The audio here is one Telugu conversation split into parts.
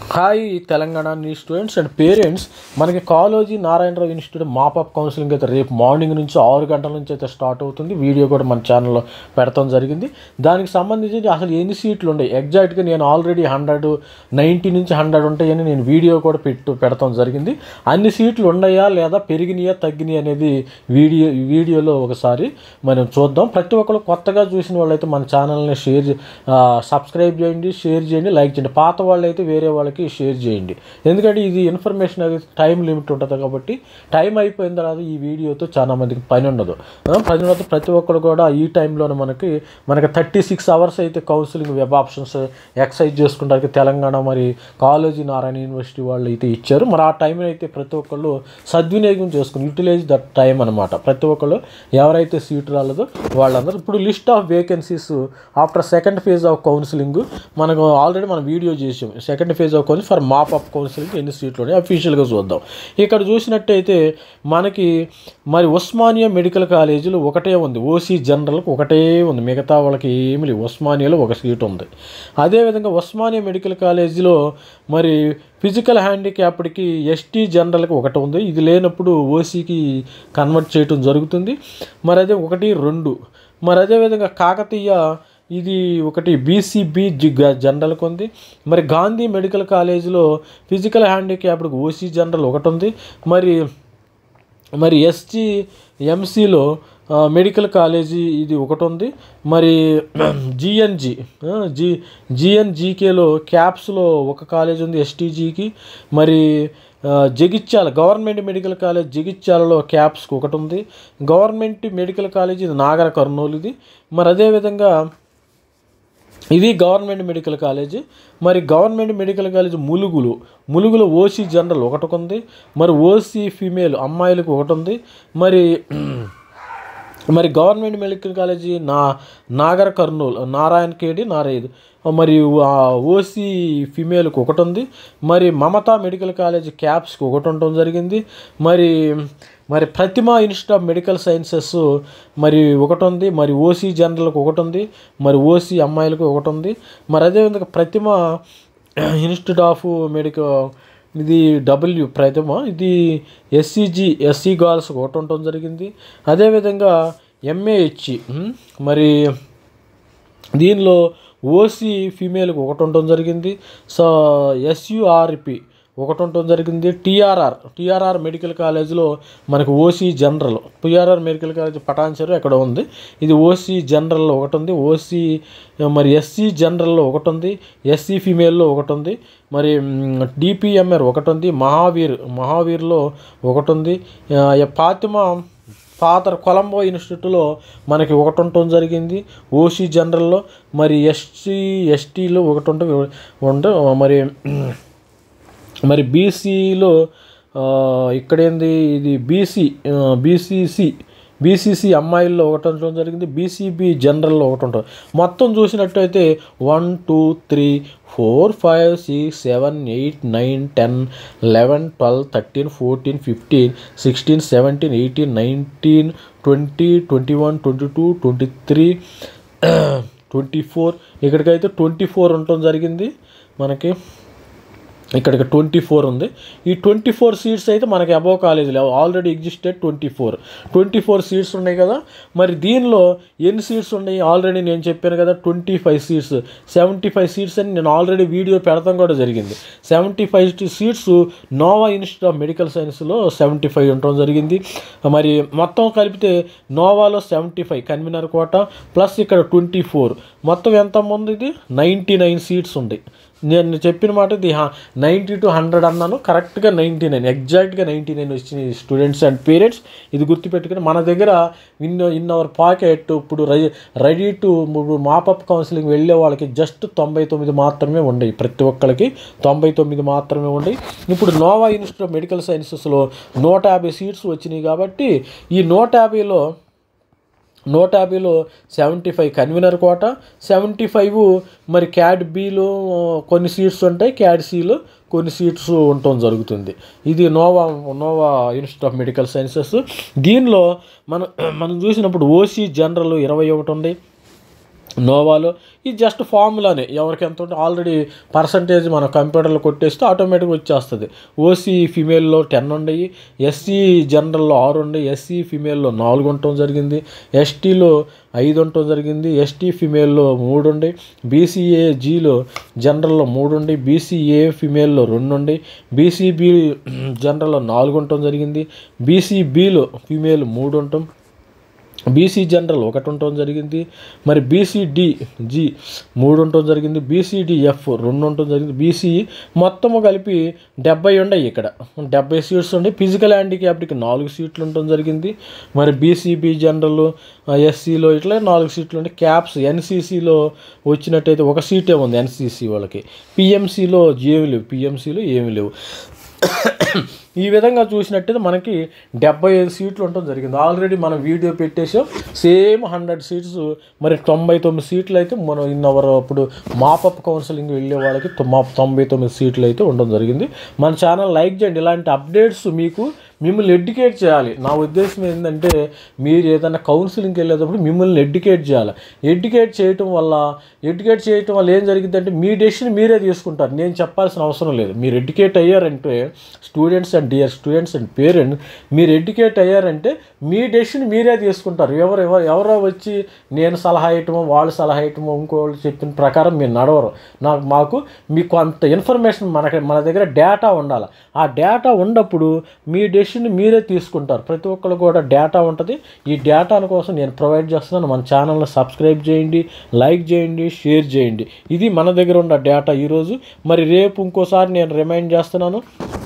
హాయ్ తెలంగాణ నీ స్టూడెంట్స్ అండ్ పేరెంట్స్ మనకి Kaloji Narayana Rao institute mop up counselling అయితే రేపు మార్నింగ్ నుంచి ఆరు గంటల నుంచి అయితే స్టార్ట్ అవుతుంది వీడియో కూడా మన ఛానల్లో పెడతాం జరిగింది దానికి సంబంధించి అసలు ఎన్ని సీట్లు ఉన్నాయి ఎగ్జాక్ట్గా నేను ఆల్రెడీ హండ్రెడ్ నైంటీ నుంచి హండ్రెడ్ ఉంటాయని నేను వీడియో కూడా పెట్టు పెడతాం జరిగింది అన్ని సీట్లు ఉన్నాయా లేదా పెరిగినాయా తగ్గినాయి అనేది వీడియో వీడియోలో ఒకసారి మనం చూద్దాం ప్రతి ఒక్కరు కొత్తగా చూసిన వాళ్ళైతే మన ఛానల్ని షేర్ సబ్స్క్రైబ్ చేయండి షేర్ చేయండి లైక్ చేయండి పాత వాళ్ళు అయితే వేరే వాళ్ళకి షేర్ చేయండి ఎందుకంటే ఇది ఇన్ఫర్మేషన్ అది టైం లిమిట్ ఉంటుంది కాబట్టి టైం అయిపోయిన తర్వాత ఈ వీడియోతో చాలా మందికి పని ఉండదు ఆ, పని ఉండదు ప్రతి ఒక్కరు కూడా ఈ టైంలోనే మనకి మనకి థర్టీ సిక్స్ అవర్స్ అయితే కౌన్సిలింగ్ వెబ్ ఆప్షన్స్ ఎక్సైజ్ చేసుకుంటానికి తెలంగాణ మరి కాలేజీ నారాయణ యూనివర్సిటీ వాళ్ళు అయితే ఇచ్చారు మరి ఆ టైం అయితే ప్రతి ఒక్కళ్ళు సద్వినియోగం చేసుకుని యూటిలైజ్ దట్ టైం అనమాట ప్రతి ఒక్కళ్ళు ఎవరైతే సీటు రాలేదో వాళ్ళందరూ ఇప్పుడు list of vacancies after second phase of counselling మనకు ఆల్రెడీ మనం వీడియో చేసాం second phase of counselling for mop up counselling ఎన్ని సీట్లు ఉన్నాయి అఫీషియల్గా చూద్దాం ఇక్కడ చూసినట్టయితే మనకి మరి ఉస్మానియా మెడికల్ కాలేజీలో ఒకటే ఉంది ఓసీ జనరల్కి ఒకటే ఉంది మిగతా వాళ్ళకి ఏమి లేవు ఉస్మానియాలో ఒక సీట్ ఉంది అదేవిధంగా ఉస్మానియా మెడికల్ కాలేజీలో మరి ఫిజికల్ హ్యాండిక్యాప్డ్కి ఎస్టీ జనరల్కి ఒకటి ఉంది ఇది లేనప్పుడు ఓసీకి కన్వర్ట్ చేయటం జరుగుతుంది మరి అదే ఒకటి రెండు మరి అదేవిధంగా కాకతీయ ఇది ఒకటి బీసీబీ జనరల్కి ఉంది మరి గాంధీ మెడికల్ కాలేజీలో ఫిజికల్ హ్యాండిక్యాప్డ్కి ఓసీ జనరల్ ఒకటి ఉంది మరి మరి ఎస్జీ ఎంసీలో మెడికల్ కాలేజీ ఇది ఒకటి ఉంది మరి జిఎన్జి జి జిఎన్జీకేలో క్యాప్స్లో ఒక కాలేజ్ ఉంది ఎస్టీజీకి మరి ఆ, జగిత్యాల గవర్నమెంట్ మెడికల్ కాలేజ్ జగిత్యాలలో క్యాప్స్కి ఒకటి ఉంది గవర్నమెంట్ మెడికల్ కాలేజ్ ఇది నాగర కర్నూలు ఇది మరి అదేవిధంగా ఇది గవర్నమెంట్ మెడికల్ కాలేజ్ మరి గవర్నమెంట్ మెడికల్ కాలేజ్ ములుగులు ములుగులో ఓసీ జనరల్ ఒకటి ఉంది మరి ఓసీ ఫీమేల్ అమ్మాయిలకు ఒకటి ఉంది మరి మరి గవర్నమెంట్ మెడికల్ కాలేజీ నా నాగర్ కర్నూలు నారాయణ కేడి నారాయణ మరి ఆ ఓసీ ఫీమేల్కి ఒకటి ఉంది మరి మమతా మెడికల్ కాలేజ్ క్యాప్స్కి ఒకటి ఉండటం జరిగింది మరి మరి Prathima institute of medical sciences మరి ఒకటి ఉంది మరి ఓసీ జనరల్కి ఒకటి ఉంది మరి ఓసీ అమ్మాయిలకు ఒకటి ఉంది మరి అదేవిధంగా ప్రతిమ ఇన్స్టిట్యూట్ ఆఫ్ మెడికల్ ఇది డబ్ల్యూ ప్రథమ ఇది ఎస్సీజీ ఎస్సీ గర్ల్స్ ఒకటి ఉండటం జరిగింది అదేవిధంగా ఎంఏహెచ్ మరి దీనిలో ఓసీ ఫీమేల్కి ఒకటి ఉండటం జరిగింది సో ఎస్యుఆర్పి ఒకటి ఉండటం జరిగింది టీఆర్ఆర్ టీఆర్ఆర్ మెడికల్ కాలేజ్లో మనకు OC general TRR medical college Patancheru ఎక్కడ ఉంది ఇది ఓసీ జనరల్లో ఒకటి ఉంది ఓసీ మరి ఎస్సీ జనరల్లో ఒకటి ఉంది ఎస్సీ ఫీమేల్లో ఒకటి ఉంది మరి డిపిఎంఆర్ ఒకటి ఉంది మహావీర్ మహావీర్లో ఒకటి ఉంది ఆ, ఫాతిమా ఫాదర్ కొలంబో ఇన్స్టిట్యూట్లో మనకి ఒకటి ఉండటం జరిగింది ఓసీ జనరల్లో మరి ఎస్సీ ఎస్టీలో ఒకటి ఉంట ఉంట మరి మరి బీసీలో ఇక్కడేంది ఇది బీసీ బీసీసీ బీసీసీ అమ్మాయిల్లో ఒకటి ఉండటం జరిగింది బీసీబీ జనరల్లో ఒకటి ఉంటుంది మొత్తం చూసినట్టయితే one two three four five six seven eight nine ten eleven twelve thirteen fourteen fifteen sixteen seventeen eighteen nineteen twenty twenty one twenty two twenty three twenty four ఇక్కడికైతే ట్వంటీ ఫోర్ ఉండటం జరిగింది మనకి ఇక్కడికి ట్వంటీ ఫోర్ ఉంది ఈ ట్వంటీ ఫోర్ సీట్స్ అయితే మనకి అబోవ్ కాలేజీలో already existed twenty four twenty four seats ఉన్నాయి కదా మరి దీనిలో ఎన్ని సీట్స్ ఉన్నాయి ఆల్రెడీ నేను చెప్పాను కదా twenty five seats seventy five seats అని నేను ఆల్రెడీ వీడియో పెడతాం కూడా జరిగింది seventy five seats Nova institute of medical సైన్స్లో సెవెంటీ ఫైవ్ ఉండటం జరిగింది మరి మొత్తం కలిపితే నోవాలో seventy five convenor quota plus ఇక్కడ ట్వంటీ ఫోర్ మొత్తం ఎంత ఉంది ఇది నైంటీ నైన్ సీట్స్ ఉంది నేను చెప్పిన మాట ఇది నైంటీ టు హండ్రెడ్ అన్నాను కరెక్ట్గా నైంటీ నైన్ ఎగ్జాక్ట్గా నైంటీ నైన్ వచ్చిన స్టూడెంట్స్ అండ్ పేరెంట్స్ ఇది గుర్తుపెట్టుకుని మన దగ్గర ఇన్ ఇన్ అవర్ పాకెట్ ఇప్పుడు రెడీ టు మాపప్ కౌన్సిలింగ్ వెళ్ళే వాళ్ళకి జస్ట్ తొంభై తొమ్మిది మాత్రమే ఉండయి ప్రతి ఒక్కరికి తొంభై తొమ్మిది మాత్రమే ఉండయి ఇప్పుడు నోవా ఇన్స్టిట్యూట్ ఆఫ్ మెడికల్ సైన్సెస్లో నూట యాభై సీట్స్ వచ్చినాయి కాబట్టి ఈ నూట యాభైలో నూట యాభైలో seventy five convenor quota seventy five మరి క్యాడ్ బిలో కొన్ని సీట్స్ ఉంటాయి క్యాడ్ సిలో కొన్ని సీట్స్ ఉండటం జరుగుతుంది ఇది Nova Nova institute of medical sciences దీనిలో మనం మనం చూసినప్పుడు ఓసీ జనరల్ ఇరవై ఒకటి ఉంది నోవాలో ఇది జస్ట్ ఫార్ములానే ఎవరికి ఎంత ఉంటే ఆల్రెడీ పర్సంటేజ్ మన కంప్యూటర్లో కొట్టేస్తే ఆటోమేటిక్గా వచ్చేస్తుంది ఓసీ ఫిమేల్లో టెన్ ఉండయి ఎస్సీ జనరల్లో ఆరు ఉండయి ఎస్సీ ఫిమేల్లో నాలుగు ఉండటం జరిగింది ఎస్టీలో ఐదు ఉండటం జరిగింది ఎస్టీ ఫిమేల్లో మూడు ఉండి బీసీఏ జీలో జనరల్లో మూడు ఉండి బీసీఏ ఫిమేల్లో రెండు ఉండి బీసీబీ జనరల్లో నాలుగు ఉండటం జరిగింది బీసీబీలో ఫిమేల్ మూడు ఉండటం బీసీ జనరల్ ఒకటి ఉండటం జరిగింది మరి బీసీడి జి మూడు ఉండటం జరిగింది బీసీడి ఎఫ్ రెండు ఉండటం జరిగింది బీసీఈ మొత్తము కలిపి డెబ్బై ఉన్నాయి ఇక్కడ డెబ్బై సీట్స్ ఉండి ఫిజికల్ హ్యాండిక్యాప్డ్కి నాలుగు సీట్లు ఉండటం జరిగింది మరి బీసీబీ జనరల్ ఎస్సీలో ఇట్లా నాలుగు సీట్లు ఉండి క్యాప్స్ ఎన్సీసీలో వచ్చినట్టయితే ఒక సీటే ఉంది ఎన్సీసీ వాళ్ళకి పిఎంసీలో ఏమి లేవు పిఎంసీలో ఏమి లేవు ఈ విధంగా చూసినట్టయితే మనకి డెబ్బై ఐదు సీట్లు ఉండటం జరిగింది ఆల్రెడీ మనం వీడియో పెట్టేసాం సేమ్ హండ్రెడ్ సీట్స్ మరి తొంభై తొమ్మిది సీట్లు అయితే మనం ఇన్ అవర్ అప్పుడు మాపప్ కౌన్సిలింగ్ వెళ్ళే వాళ్ళకి తొమ్మ తొంభై తొమ్మిది సీట్లు అయితే ఉండడం జరిగింది మన ఛానల్ లైక్ చేయండి ఇలాంటి అప్డేట్స్ మీకు మిమ్మల్ని ఎడ్యుకేట్ చేయాలి నా ఉద్దేశం ఏంటంటే మీరు ఏదైనా కౌన్సిలింగ్కి వెళ్ళేటప్పుడు మిమ్మల్ని ఎడ్యుకేట్ చేయాలి ఎడ్యుకేట్ చేయటం వల్ల ఎడ్యుకేట్ చేయటం వల్ల ఏం జరిగిందంటే మీ డెసిషన్ మీరే తీసుకుంటారు నేను చెప్పాల్సిన అవసరం లేదు మీరు ఎడ్యుకేట్ అయ్యారంటే students and dear students and parents మీరు ఎడ్యుకేట్ అయ్యారంటే మీ డెసిషన్ మీరే తీసుకుంటారు ఎవరు ఎవరు ఎవరో వచ్చి నేను సలహా ఇవ్వటమో వాళ్ళు సలహా ఇవ్వటమో ఇంకోళ్ళు చెప్పిన ప్రకారం మీరు నడవరు నాకు మాకు మీకు అంత ఇన్ఫర్మేషన్ మనకి మన దగ్గర డేటా ఉండాలి ఆ డేటా ఉన్నప్పుడు మీ డెసిషన్ మీరే తీసుకుంటారు ప్రతి ఒక్కరు కూడా డేటా ఉంటుంది ఈ డేటాల కోసం నేను ప్రొవైడ్ చేస్తున్నాను మన ఛానల్ని సబ్స్క్రైబ్ చేయండి లైక్ చేయండి షేర్ చేయండి ఇది మన దగ్గర ఉన్న డేటా ఈరోజు మరి రేపు ఇంకోసారి నేను రిమైండ్ చేస్తున్నాను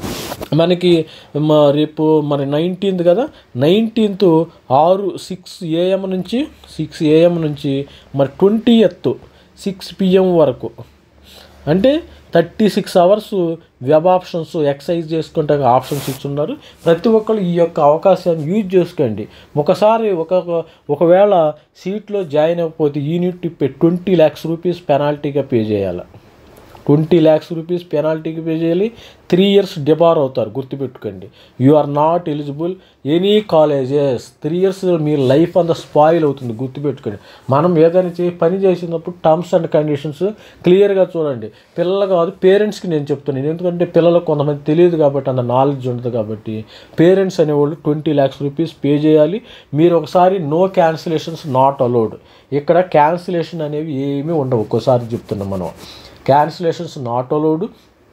మనకి మ రేపు మరి నైన్టీన్త్ కదా నైన్టీన్త్ ఆరు సిక్స్ ఏఎం నుంచి సిక్స్ ఏఎం నుంచి మరి ట్వంటీ ఎత్ సిక్స్ పిఎం వరకు అంటే thirty six hours web options exercise చేసుకుంటే ఆప్షన్స్ ఇచ్చున్నారు ప్రతి ఒక్కరు ఈ యొక్క అవకాశాన్ని యూజ్ చేసుకోండి ఒకసారి ఒక ఒకవేళ సీట్లో జాయిన్ అవ్వకపోతే యూనిట్ ట్వంటీ ల్యాక్స్ రూపీస్ పెనాల్టీగా పే చేయాలి ట్వంటీ ల్యాక్స్ రూపీస్ పెనాల్టీకి పే చేయాలి త్రీ ఇయర్స్ డిబార్ అవుతారు గుర్తుపెట్టుకోండి you are not eligible any colleges three years మీ లైఫ్ అంతా స్పాయిల్ అవుతుంది గుర్తుపెట్టుకోండి మనం ఏదైనా చే పని చేసినప్పుడు టర్మ్స్ అండ్ కండిషన్స్ క్లియర్గా చూడండి పిల్లలు కాదు పేరెంట్స్కి నేను చెప్తున్నాను ఎందుకంటే పిల్లలకు కొంతమంది తెలియదు కాబట్టి అంత నాలెడ్జ్ ఉండదు కాబట్టి పేరెంట్స్ అనేవాళ్ళు ట్వంటీ ల్యాక్స్ రూపీస్ పే చేయాలి మీరు ఒకసారి నో క్యాన్సిలేషన్స్ నాట్ అలౌడ్ ఇక్కడ క్యాన్సిలేషన్ అనేవి ఏమీ ఉండవు ఒక్కోసారి చెప్తున్నాం మనం cancellations not allowed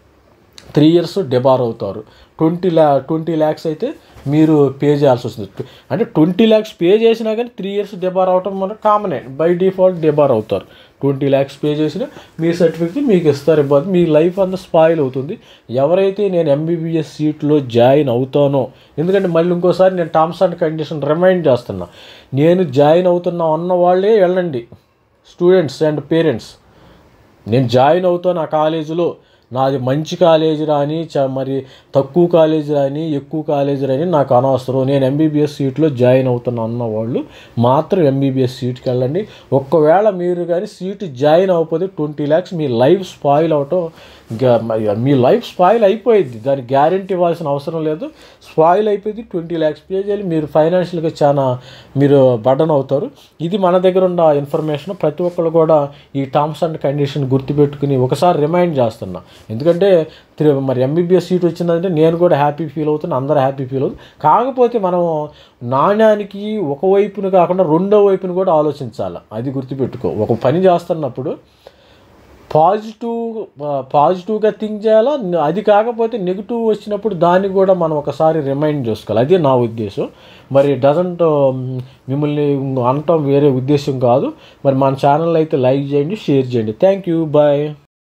three years debar అవుతారు ట్వంటీ ల్యా ట్వంటీ ల్యాక్స్ అయితే మీరు పే చేయాల్సి వస్తుంది అంటే ట్వంటీ ల్యాక్స్ పే చేసినా కానీ త్రీ ఇయర్స్ డిబార్ అవటం మన కామనే బై డిఫాల్ట్ డిబార్ అవుతారు ట్వంటీ ల్యాక్స్ పే చేసినా మీ సర్టిఫికేట్ మీకు ఇస్తారు ఇబ్బంది మీ లైఫ్ అంతా స్పాయిల్ అవుతుంది ఎవరైతే నేను ఎంబీబీఎస్ సీట్లో జాయిన్ అవుతానో ఎందుకంటే మళ్ళీ ఇంకోసారి నేను టర్మ్స్ అండ్ కండిషన్ రిమైండ్ చేస్తున్నా నేను జాయిన్ అవుతున్నా అన్న వాళ్ళే వెళ్ళండి స్టూడెంట్స్ అండ్ పేరెంట్స్ నేను జాయిన్ అవుతాను ఆ కాలేజీలో నాది మంచి కాలేజీ రాని చ మరి తక్కువ కాలేజీ రాని ఎక్కువ కాలేజీ రాని నాకు అనవసరం నేను ఎంబీబీఎస్ సీట్లో జాయిన్ అవుతున్నా అన్న వాళ్ళు మాత్రం ఎంబీబీఎస్ సీట్కి వెళ్ళండి ఒక్కవేళ మీరు కానీ సీటు జాయిన్ అవ్వకపోతే ట్వంటీ ల్యాక్స్ మీ లైఫ్ స్పాయిల్ అవటం గా- మీ లైఫ్ స్పాయిల్ అయిపోయింది దానికి గ్యారంటీ ఇవ్వాల్సిన అవసరం లేదు స్పాయిల్ అయిపోయింది ట్వంటీ ల్యాక్స్ పే చేయాలి మీరు ఫైనాన్షియల్గా చాలా మీరు బర్డన్ అవుతారు ఇది మన దగ్గర ఉన్న ఇన్ఫర్మేషన్ ప్రతి ఒక్కరు కూడా ఈ టర్మ్స్ అండ్ కండిషన్ గుర్తుపెట్టుకుని ఒకసారి రిమైండ్ చేస్తున్నా ఎందుకంటే త్రి- మరి ఎంబీబీఎస్ సీట్ వచ్చిందంటే నేను కూడా హ్యాపీ ఫీల్ అవుతున్నా అందరూ హ్యాపీ ఫీల్ అవుతుంది కాకపోతే మనం నాణ్యానికి ఒక వైపును కాకుండా రెండో వైపును కూడా ఆలోచించాలి అది గుర్తుపెట్టుకో ఒక పని చేస్తున్నప్పుడు పాజిటివ్ పాజిటివ్గా థింక్ చేయాలా అది కాకపోతే నెగిటివ్ వచ్చినప్పుడు దాన్ని కూడా మనం ఒకసారి రిమైండ్ చేసుకోవాలి అదే నా ఉద్దేశం మరి డజంట్ మిమ్మల్ని అనటం వేరే ఉద్దేశం కాదు మరి మన ఛానల్ అయితే లైక్ చేయండి షేర్ చేయండి థ్యాంక్ యూ బాయ్